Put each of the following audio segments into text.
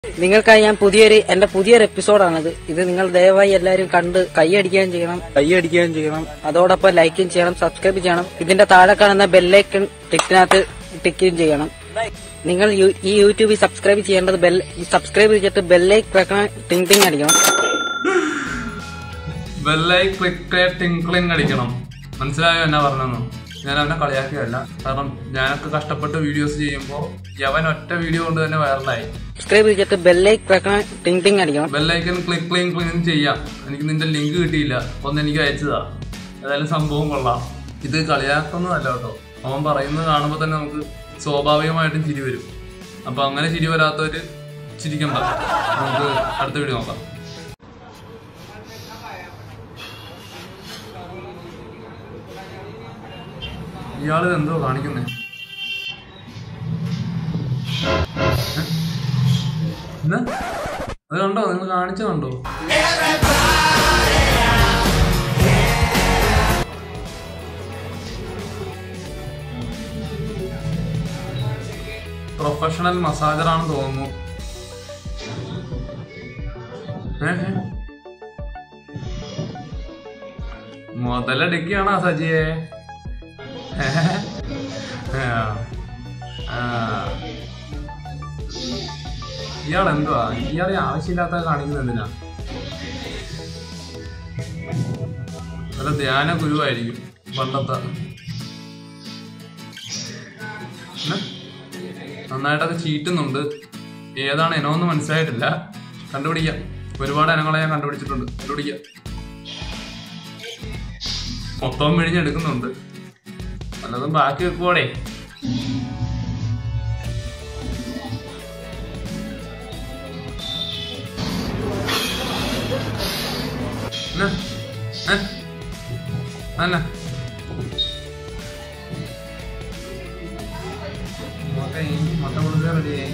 നിങ്ങൾക്കായി ഞാൻ പുതിയൊരു എന്റെ പുതിയൊരു എപ്പിസോഡാണിത് ഇത് നിങ്ങൾ ദയവായി എല്ലാവരും കണ്ട് കൈയടിക്കുകയും ചെയ്യണം കൈയടിക്കുകയും ചെയ്യണം അതോടൊപ്പം ലൈക്കും ചെയ്യണം സബ്സ്ക്രൈബ് ചെയ്യണം ഇതിന്റെ താഴെ കാണുന്ന ബെല്ലൈക്കൺ ടിക്കിനകത്ത് ടിക്കുകയും ചെയ്യണം നിങ്ങൾ യു- ഈ യൂട്യൂബിൽ സബ്സ്ക്രൈബ് ചെയ്യേണ്ടത് ബെൽ സബ്സ്ക്രൈബ് ചെയ്തിട്ട് ബെല്ലൈക്ക് വെക്കണം ടിങ് ടിങ് അടിക്കണം ബെല്ലായി ക്ലിക്ക് ടിങ്ക്ലിങ് അടിക്കണം മനസ്സിലായോ എന്നാ പറഞ്ഞെന്ന് ഞാൻ അവനെ കളിയാക്കിയല്ല കാരണം ഞാനൊക്കെ കഷ്ടപ്പെട്ട് വീഡിയോസ് ചെയ്യുമ്പോൾ യവൻ ഒറ്റ വീഡിയോ കൊണ്ട് തന്നെ വൈറലായി സബ്സ്ക്രൈബ് ചെയ്തിട്ട് ബെല്ലൈക്ക് വെക്കണം ടിങ് ടിങ് അടിക്കണം ബെല്ലൈക്കൻ ക്ലിക്ക് ക്ലിങ് ക്ലിങ് ചെയ്യാം എനിക്ക് നിന്റെ ലിങ്ക് കിട്ടിയില്ല ഒന്ന് എനിക്ക് അയച്ചതാ ഏതായാലും സംഭവം കൊള്ളാം ഇത് കളിയാക്കുന്നതല്ല കേട്ടോ അവൻ പറയുന്നത് കാണുമ്പോൾ തന്നെ നമുക്ക് സ്വാഭാവികമായിട്ടും ചിരി വരും അപ്പൊ അങ്ങനെ ചിരി വരാത്തവര് ചിരിക്കണ്ട നമുക്ക് അടുത്ത വീഡിയോ നോക്കാം ഇയാള് എന്തോ കാണിക്കുന്നേ എന്നാ അത് കണ്ടോ നിങ്ങൾ കാണിച്ചു കണ്ടോ പ്രൊഫഷണൽ മസാജർ ആണെന്ന് തോന്നുന്നു ഏ, ഏ. മുതലടുക്കിയാണോ സജിയെ ഏ? ആ. ആ. ഇയാൾ എന്തുവാ ഇയാളെ ആവശ്യമില്ലാത്ത കാണിക്കുന്നത് എന്തിനാ വല്ല ധ്യാന ഗുരുവായിരിക്കും പണ്ടത്തെ പിന്നെ? നന്നായിട്ടൊക്കെ ചീറ്റുന്നുണ്ട് ഏതാണ് ഇനമെന്ന് മനസ്സിലായിട്ടില്ല കണ്ടുപിടിക്കാം ഒരുപാട് ഇനങ്ങളെ ഞാൻ കണ്ടുപിടിച്ചിട്ടുണ്ട് കണ്ടുപിടിക്കാം മൊത്തം പിഴിഞ്ഞെടുക്കുന്നുണ്ട് വല്ലതും ബാക്കി വെക്കുവാടേ എന്നാ? ഏ? അല്ല മുട്ട ഈ മുട്ട കൊടുക്കാൻ റെഡിയായി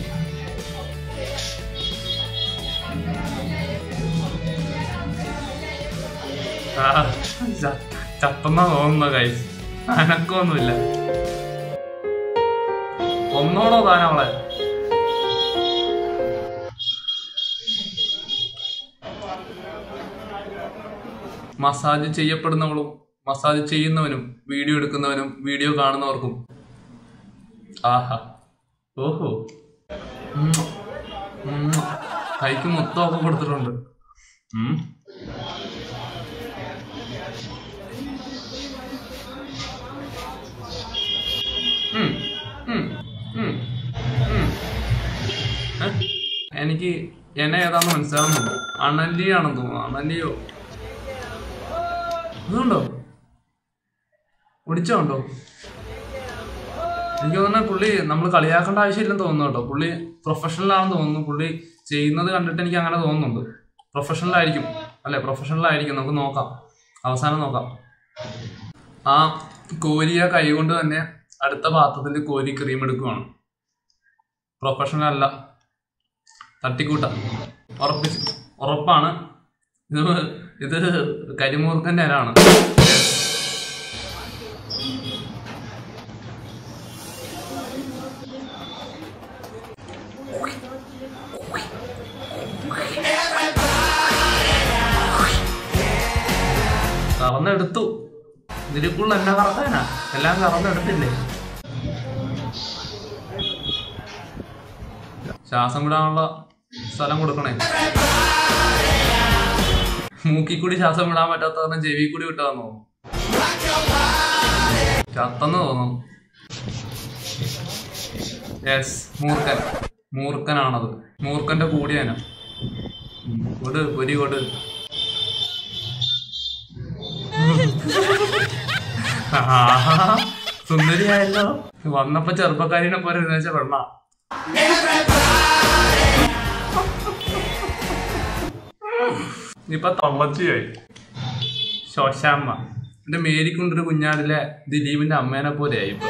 ആ ച- ചത്തെന്നാ തോന്നുന്ന കൈ അനക്കൊന്നുമില്ല ഒന്നോടോ താൻ അവളെ മസാജ് ചെയ്യപ്പെടുന്നവളും മസാജ് ചെയ്യുന്നവനും വീഡിയോ എടുക്കുന്നവനും വീഡിയോ കാണുന്നവർക്കും ആഹാ ഓഹോ ഉം. ഉം. കൈക്ക് മൊത്തമൊക്കെ കൊടുത്തിട്ടുണ്ട് ഉം. ഉം. ഉം. ഉം. ഉം. ഏ? എനിക്ക് എന്നെ ഏതാന്ന് മനസ്സിലാവുന്നുണ്ടോ അണലിയാണെന്ന് തോന്നുന്നു അണലിയോ ഇതുണ്ടോ ഒടിച്ചോണ്ടോ എനിക്ക് തോന്നുന്നത് പുള്ളി നമ്മൾ കളിയാക്കേണ്ട ആവശ്യമില്ലെന്ന് തോന്നുന്നു കേട്ടോ പുള്ളി പ്രൊഫഷണൽ ആണെന്ന് തോന്നുന്നു പുള്ളി ചെയ്യുന്നത് കണ്ടിട്ട് എനിക്ക് അങ്ങനെ തോന്നുന്നുണ്ട് പ്രൊഫഷണൽ ആയിരിക്കും അല്ലെ പ്രൊഫഷണൽ ആയിരിക്കും നമുക്ക് നോക്കാം അവസാനം നോക്കാം ആ കോരിയ കൈ കൊണ്ട് തന്നെ അടുത്ത പാത്രത്തിൽ കോരി ക്രീം എടുക്കുവാണ് പ്രൊഫഷണൽ അല്ല തട്ടിക്കൂട്ട ഉറപ്പിച്ച് ഉറപ്പാണ് ഇത് ഇത് കരിമൂർഖന്റെ ഇലാണ് കറന്നെടുത്തു ഇതിലേക്കുള്ള എന്നാ കറക്കാനാ എല്ലാം കറന്നെടുത്തില്ലേ ശ്വാസം വിടാനുള്ള സ്ഥലം കൊടുക്കണേ മൂക്കി കൂടി ശ്വാസം വിടാൻ പറ്റാത്ത കാരണം ചെവി കൂടി വിട്ടാന്ന് തോന്നുന്നു ചത്തെന്ന് തോന്നുന്നു യെസ് മൂർഖൻ മൂർഖനാണത് മൂർഖന്റെ കൂടിയന കൊട് പൊരി കൊട് ആഹാ, സുന്ദരിയായല്ലോ വന്നപ്പോ ചെറുപ്പക്കാരിനെ പോലെ എഴുന്നേച്ച പെണ്ണ ഇപ്പൊ തള്ളച്ചിയായി ശോശാമ്മ എന്റെ മേരിക്കൊണ്ടൊരു കുഞ്ഞാടിലെ ദിലീപിന്റെ അമ്മേനെ പോലെയായി ഇപ്പൊ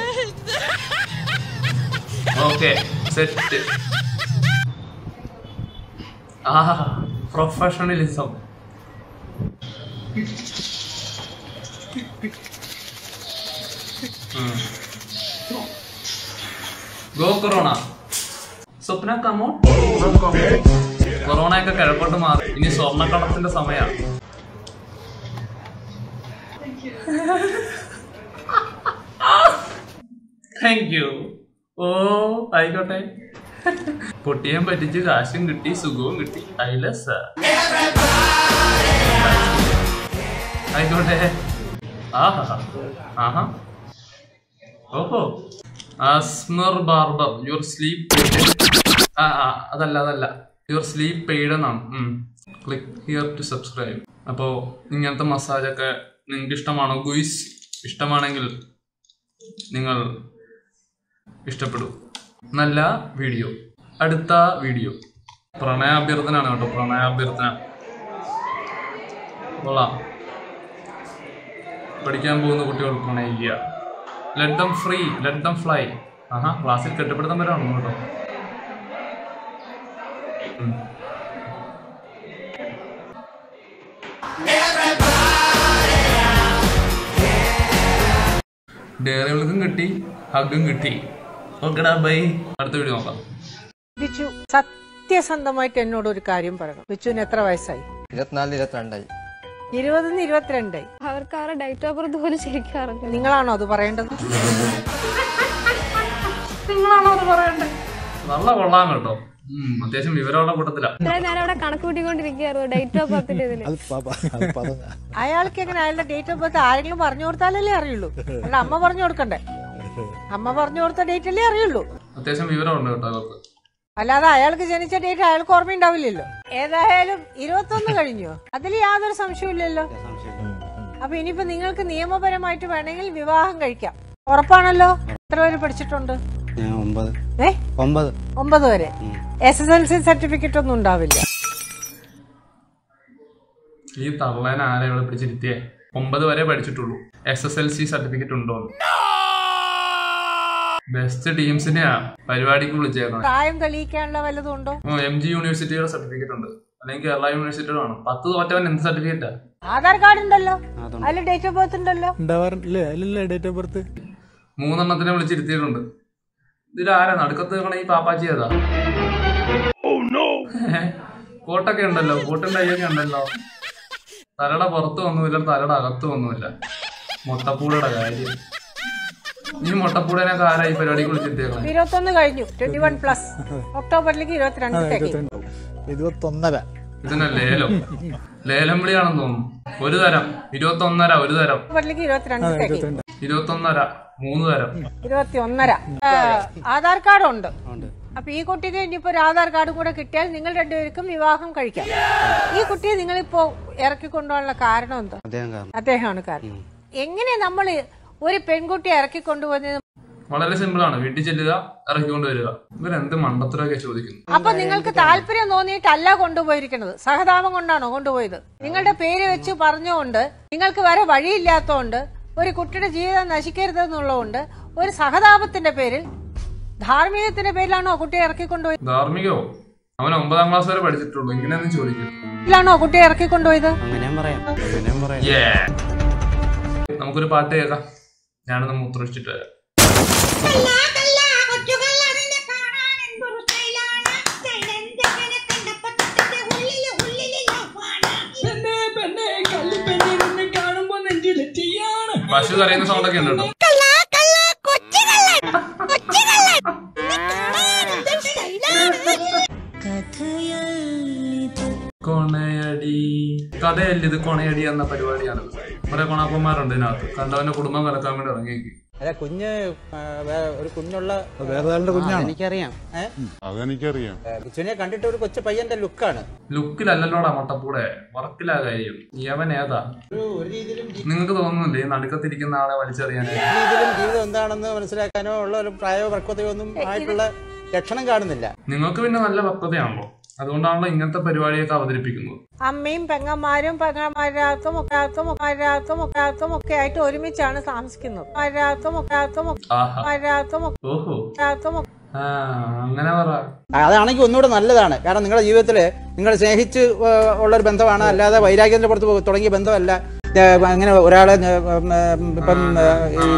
ഓക്കെ സെറ്റ് ആ പ്രൊഫഷണലിസം ഗോ കൊറോണ സ്വപ്ന കമോ കൊറോണയൊക്കെ കിഴക്കോട്ട് മാറി ഇനി സ്വർണ്ണക്കടത്തിന്റെ സമയമാണ് താങ്ക് യു ഓ ആയിക്കോട്ടെ പൊട്ടിയും പറ്റിച്ച് കാശും കിട്ടി സുഖവും കിട്ടി ഐലസ ആയിക്കോട്ടെ ആഹാ ആഹാ ഓഹോ ആസ്മർ ബാർബർ യുവർ സ്ലീപ്പ് ആ ആ അതല്ല അതല്ല യുവർ സ്ലീപ്പ് പെയ്ഡ് എന്നാണ് ക്ലിക്ക് ഹിയർ ടു സബ്സ്ക്രൈബ് അപ്പോൾ ഇങ്ങനത്തെ മസാജൊക്കെ നിങ്ങൾക്ക് ഇഷ്ടമാണോ ഗുയിസ് ഇഷ്ടമാണെങ്കിൽ നിങ്ങൾ ഇഷ്ടപ്പെടും നല്ല വീഡിയോ അടുത്ത വീഡിയോ പ്രണയാഭ്യർത്ഥനാണ് കേട്ടോ പ്രണയാഭ്യർത്ഥന കൊള്ളാം പഠിക്കാൻ പോകുന്ന കുട്ടികൾ പ്രണയിക്കുക let them free let them fly ആഹാ ക്ലാസ്സിൽ കെട്ടിപ്പിടുത്തം വരാണോ കേട്ടോ ഉം. ഡയറി മിൽക്കും കിട്ടി ഹഗും കിട്ടി ഓക്കെടാ ബൈ അടുത്ത വീഡിയോ നോക്കാം ബിച്ചു സത്യസന്ധമായിട്ട് എന്നോട് ഒരു കാര്യം പറയണം ബിച്ചുവിന് എത്ര വയസ്സായി ഇരുപത്തിനാല് ഇരുപത്തിരണ്ടായി ഇരുപതിന് ഇരുപത്തിരണ്ടായി അവർക്ക് അവരുടെ ഡേറ്റ് ഓഫ് ബർത്ത് പോലും ശരിക്കും അറിഞ്ഞു നിങ്ങളാണോ അത് പറയേണ്ടത് നല്ല കൊള്ളാം കേട്ടോ ഉം, അത്യാവശ്യം വിവരമുള്ള കൂട്ടത്തിലാ ഇത്രയും നേരം അവിടെ കണക്ക് കൂട്ടിക്കൊണ്ടിരിക്കുകയായിരുന്നു ഡേറ്റ് ഓഫ് ബർത്തിന്റെ ഇതില് അയാൾക്ക് എങ്ങനെ അയാളുടെ ഡേറ്റ് ഓഫ് ബർത്ത് ആരെങ്കിലും പറഞ്ഞു കൊടുത്താലല്ലേ അറിയുള്ളൂ അല്ല അമ്മ പറഞ്ഞു കൊടുക്കണ്ടേ അമ്മ പറഞ്ഞു കൊടുത്ത ഡേറ്റ് അല്ലേ അറിയുള്ളൂ അത്യാവശ്യം വിവരമുണ്ട് കേട്ടോ അവർക്ക് അല്ലാതെ അയാൾക്ക് ജനിച്ച ഡേറ്റ് അയാൾക്ക് ഓർമ്മയുണ്ടാവില്ലല്ലോ ഏതായാലും ഇരുപത്തൊന്ന് കഴിഞ്ഞു അതിൽ യാതൊരു സംശയമില്ലല്ലോ അപ്പൊ ഇനിയിപ്പോ നിങ്ങൾക്ക് നിയമപരമായിട്ട് വേണമെങ്കിൽ വിവാഹം കഴിക്കാം ഉറപ്പാണല്ലോ എത്ര പേര് പഠിച്ചിട്ടുണ്ട് ഞാൻ ഒമ്പത് ഏ ഒമ്പത് ഒമ്പത് വരെ S S L C certificate ഒന്നും ഉണ്ടാവില്ല ഈ തള്ളേനെ ആരെ ഇവിടെ പിടിച്ചിരുത്തിയേ ഒമ്പത് വരെ പഠിച്ചിട്ടുള്ളൂ S S L C certificate ഉണ്ടോ ബെസ്റ്റ് ടീംസിനെയാ പരിപാടിക്ക് വിളിച്ചേക്കണം പ്രായം തെളിയിക്കാനുള്ള വല്ലതും ഉണ്ടോ എം ജി യൂണിവേഴ്സിറ്റിയുടെ സർട്ടിഫിക്കറ്റ് ഉണ്ട് അല്ലെങ്കിൽ കേരള യൂണിവേഴ്സിറ്റിയുടെ ആണ് പത്ത് തോറ്റവൻ എന്ത് സർട്ടിഫിക്കറ്റാ ആധാർ കാർഡ് ഉണ്ടല്ലോ അതിൽ ഡേറ്റ് ഓഫ് ബർത്ത് ഉണ്ടല്ലോ ഉണ്ടാവാറില്ലേ അതിലല്ലേ ഡേറ്റ് ഓഫ് ബർത്ത് മൂന്നെണ്ണത്തിനെ വിളിച്ചിരുത്തിയിട്ടുണ്ട് ഇതിലാരാ നടുക്കത്ത് നിൽക്കണ ഈ പാപ്പാച്ചി ഏതാ കോട്ടൊക്കെ ഉണ്ടല്ലോ കോട്ടിന്റെ അയ്യൊക്കെ ഉണ്ടല്ലോ തലയുടെ പുറത്ത് ഒന്നുമില്ല തലയുടെ അകത്തും ഒന്നുമില്ല മുട്ടപ്പൂടയുടെ കാര്യം ഈ മുട്ടപ്പൂടനൊക്കെ ആരാ ഈ പരിപാടിക്ക് വിളിച്ചിരുത്തിയേക്കണേ ഇരുപത്തൊന്ന് കഴിഞ്ഞു ട്വന്റി വൺ പ്ലസ് ഒക്ടോബറിലേക്ക് ഇരുപത്തിരണ്ട് തികയും ഇരുപത്തൊന്നര ഇതിനെ ലേലം ലേലം വിളിയാണെന്ന് തോന്നുന്നു ഒരു തരം ഇരുപത്തൊന്നര ഒരു തരം ഒക്ടോബറിലേക്ക് ഇരുപത്തിരണ്ട് തികയും ഇരുപത്തൊന്നര മൂന്ന് തരം ഇരുപത്തി ഒന്നര ആധാർ കാർഡ് ഉണ്ട് അപ്പൊ ഈ കുട്ടിക്ക് ഇനിയിപ്പോ ഒരു ആധാർ കാർഡും കൂടെ കിട്ടിയാൽ നിങ്ങൾ രണ്ടുപേർക്കും വിവാഹം കഴിക്കാം ഈ കുട്ടിയെ നിങ്ങളിപ്പോ ഇറക്കിക്കൊണ്ടുപോകാനുള്ള കാരണം എന്താ അദ്ദേഹം കാരണം അദ്ദേഹമാണ് കാരണം എങ്ങനെ നമ്മൾ ഒരു പെൺകുട്ടിയെ ഇറക്കിക്കൊണ്ടുപോകുന്നത് വളരെ സിമ്പിൾ ആണ് വീട്ടിൽ ചെല്ലുക ഇറക്കിക്കൊണ്ട് വരിക ഇവരെന്ത് മണ്ടത്തരമൊക്കെ ചോദിക്കുന്നു അപ്പൊ നിങ്ങൾക്ക് താല്പര്യം തോന്നിയിട്ടല്ല കൊണ്ടുപോയിരിക്കുന്നത് സഹതാപം കൊണ്ടാണോ കൊണ്ടുപോയത് നിങ്ങളുടെ പേര് വെച്ച് പറഞ്ഞുകൊണ്ട് നിങ്ങൾക്ക് വരെ വഴിയില്ലാത്തതുകൊണ്ട് ഒരു കുട്ടിയുടെ ജീവിതം നശിക്കരുതെന്നുള്ളതുകൊണ്ട് ഒരു സഹതാപത്തിന്റെ പേരിൽ ധാർമ്മികത്തിന്റെ പേരിലാണോ കുട്ടിയെ ഇറക്കിക്കൊണ്ടുപോയത് ധാർമ്മികോ അവൻ ഒമ്പതാം ക്ലാസ് വരെ പഠിച്ചിട്ടുള്ളൂ ഇങ്ങനെയൊന്നും ചോദിക്കും ാണോ കുട്ടിയെ ഇറക്കിക്കൊണ്ടുപോയത് അങ്ങനെയും പറയാം അങ്ങനെയും പറയാം Yeah. നമുക്കൊരു പാട്ട് കേൾക്കാം ഞാനൊന്ന് മൂത്രമൊഴിച്ചിട്ട് വരാം പശു കരയുന്ന സൗണ്ട് ഒക്കെ ഉണ്ട് കേട്ടോ കൊണയടി കഥയല്ല ഇത് കൊണയടി എന്ന പരിപാടിയാണ് കുറെ കൊണാപ്പന്മാരുണ്ട് ഇതിനകത്ത് കണ്ടവന്റെ കുടുംബം കലക്കാൻ വേണ്ടി ഇറങ്ങിയേക്ക് അല്ല കുഞ്ഞ് ആ, വേ- ഒരു കുഞ്ഞുള്ള വേറെ ആളുടെ കുഞ്ഞാണ് എനിക്കറിയാം അതെനിക്കറിയാം ബിച്ചുവിനെ കണ്ടിട്ട് ഒരു കൊച്ചു പയ്യന്റെ ലുക്കാണ് ലുക്കിലല്ലല്ലോടാ മൊട്ടപ്പൂടെ വർക്കിലാ കാര്യം യവൻ ഏതാ ഒരു ഒരു രീതിയിലും നിങ്ങൾക്ക് തോന്നുന്നില്ലേ ഈ നടുക്കത്തിരിക്കുന്ന ആളെ വലിച്ചെറിയാനായി രീതിയിലും ജീവിതം എന്താണെന്ന് മനസ്സിലാക്കാനോ ഉള്ള ഒരു പ്രായോ പക്വതയോ ഒന്നും ആയിട്ടുള്ള ലക്ഷണം കാണുന്നില്ല നിങ്ങൾക്ക് പിന്നെ നല്ല പക്വതയാണല്ലോ അതുകൊണ്ടാണല്ലോ ഇങ്ങനത്തെ പരിപാടിയൊക്കെ അവതരിപ്പിക്കുന്നത് അമ്മയും പെങ്ങന്മാരും പെങ്ങന്മാരാക്കും ഒക്കാക്കും ഒക്കാരാക്കും ഒക്കാക്കും ഒക്കെ ആയിട്ട് ഒരുമിച്ചാണ് താമസിക്കുന്നത് ആരാക്കും ഒക്കാക്കും ആഹാ ഒക്കാരാക്കും ഓഹോ ഒക്കാക്കും ആ അങ്ങനെ പറ അതാണെങ്കിൽ ഒന്നുകൂടെ നല്ലതാണ് കാരണം നിങ്ങളുടെ ജീവിതത്തിൽ നിങ്ങൾ സ്നേഹിച്ച് ആ, ഉള്ള ഒരു ബന്ധമാണ് അല്ലാതെ വൈരാഗ്യത്തിന്റെ പുറത്ത് പോ- തുടങ്ങിയ ബന്ധമല്ല ഏ, അങ്ങനെ ഒരാളെ ഏ, ഉം, ഏ, ഇപ്പം ഏ, ഈ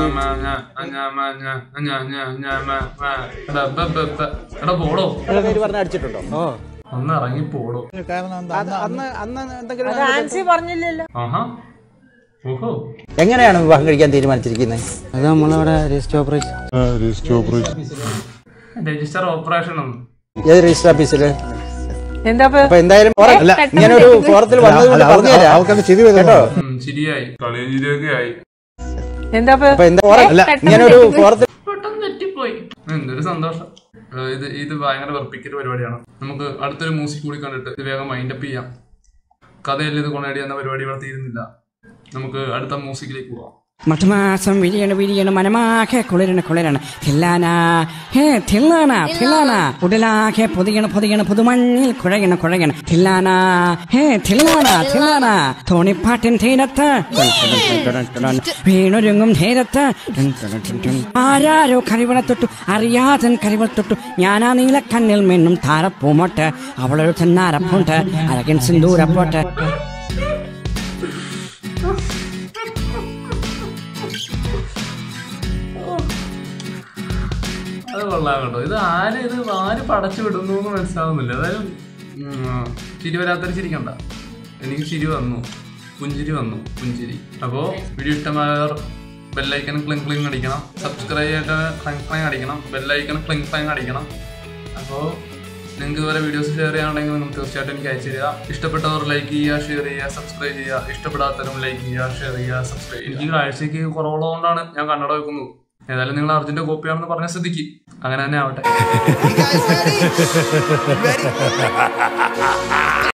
എടാ പോടോ ഇയാളുടെ പേര് പറഞ്ഞ് അടിച്ചിട്ടുണ്ടോ ഒന്ന് ഇറങ്ങി പോടോ കാരണം എന്താ അത് അന്ന് അന്ന് എന്തെങ്കിലും അത് ആൻസി പറഞ്ഞില്ലല്ലോ ആഹാ ഓഹോ എങ്ങനെയാണ് വിവാഹം കഴിക്കാൻ തീരുമാനിച്ചിരിക്കുന്നത് അത് നമ്മളവിടെ രജിസ്റ്റർ ഓപ്പറേഷൻ രജിസ്റ്റർ ഓപ്പറേഷൻ ഒന്ന് ഏത് രജിസ്റ്റർ ഓഫീസില് എന്താ ഇപ്പൊ? അപ്പൊ എന്തായാലും അല്ല ഇങ്ങനെ ഒരു ഫോറത്തിൽ വന്നത് കൊണ്ട് പറഞ്ഞുതരാം അവർക്ക് ചിരി വരുന്നു കേട്ടോ ഉം, ശരിയായി കളിയും ചിരിയൊക്കെ ആയി എന്താ ഇപ്പൊ? അപ്പൊ എന്താ അല്ല ഇങ്ങനെ ഒരു ഫോറത്തിൽ പെട്ടെന്ന് തെറ്റിപ്പോയി എന്തൊരു സന്തോഷം ഏഹ് ഇത് ഇത് ഭയങ്കര വെറുപ്പിക്കൽ പരിപാടിയാണ് നമുക്ക് അടുത്തൊരു മ്യൂസിക് കൂടി കണ്ടിട്ട് ഇത് വേഗം മൈൻഡപ്പ് ചെയ്യാം കഥയല്ല ഇത് കൊണ്ടേടി എന്ന പരിപാടി ഇവിടെ തീരുന്നില്ല നമുക്ക് അടുത്ത മ്യൂസിക്കിലേക്ക് പോവാം മധുമാസം വിരിയണ വിരിയണ മനമാകെ കുളിരണ കുളിരണ തില്ലാന ഹേ തില്ലാന തില്ലാന ഉടലാകെ പൊതിയണ പൊതിയണ പുതുമണ്ണിൽ കുഴയണ കുഴയണ തില്ലാന ഹേ തില്ലാന തില്ലാന തോണിപ്പാട്ടിൻ തീരത്ത് വീണൊരുങ്ങും നേരത്ത് ആരാരോ കരിവളത്തൊട്ടു അറിയാതൻ കരിവളത്തൊട്ടു ഞാനാ നീലക്കണ്ണിൽ മിന്നും താരപ്പൂമോട്ട് അവളൊരു ചെന്നാരപ്പുണ്ട് അഴകൻ സിന്ദൂരപ്പോട്ട് അത് കൊള്ളാം കേട്ടോ ഇത് ആര് ഇത് ആര് പടച്ചു വിടുന്നു എന്ന് മനസ്സിലാവുന്നില്ല അതായത് ഉം, ചിരി വരാത്തൊരു ചിരിക്കണ്ട എനിക്ക് ചിരി വന്നു പുഞ്ചിരി വന്നു പുഞ്ചിരി അപ്പോൾ വീഡിയോ ഇഷ്ടമായവർ ബെല്ലൈക്കൺ ക്ലിങ് ക്ലിങ് അടിക്കണം സബ്സ്ക്രൈബ് ആയിട്ട് ക്ലിങ് ക്ലിങ് അടിക്കണം ബെല്ലൈക്കൺ ക്ലിങ് ക്ലിങ് അടിക്കണം അപ്പോൾ നിങ്ങൾക്ക് ഇതുപോലെ വീഡിയോസ് ഷെയർ ചെയ്യാനുണ്ടെങ്കിൽ നിങ്ങൾ തീർച്ചയായിട്ടും എനിക്ക് അയച്ചു തരിക ഇഷ്ടപ്പെട്ടവർ ലൈക്ക് ചെയ്യുക ഷെയർ ചെയ്യുക സബ്സ്ക്രൈബ് ചെയ്യുക ഇഷ്ടപ്പെടാത്തവരും ലൈക്ക് ചെയ്യുക ഷെയർ ചെയ്യുക സബ്സ്ക്രൈബ് എനിക്ക് ഈ കാഴ്ചയ്ക്ക് കുറവുള്ളതുകൊണ്ടാണ് ഞാൻ കണ്ണട വെക്കുന്നത് ഏതായാലും നിങ്ങൾ അർജുന്റെ കോപ്പിയാണെന്ന് പറഞ്ഞ സ്ഥിതിക്ക് അങ്ങനെ തന്നെ ആവട്ടെ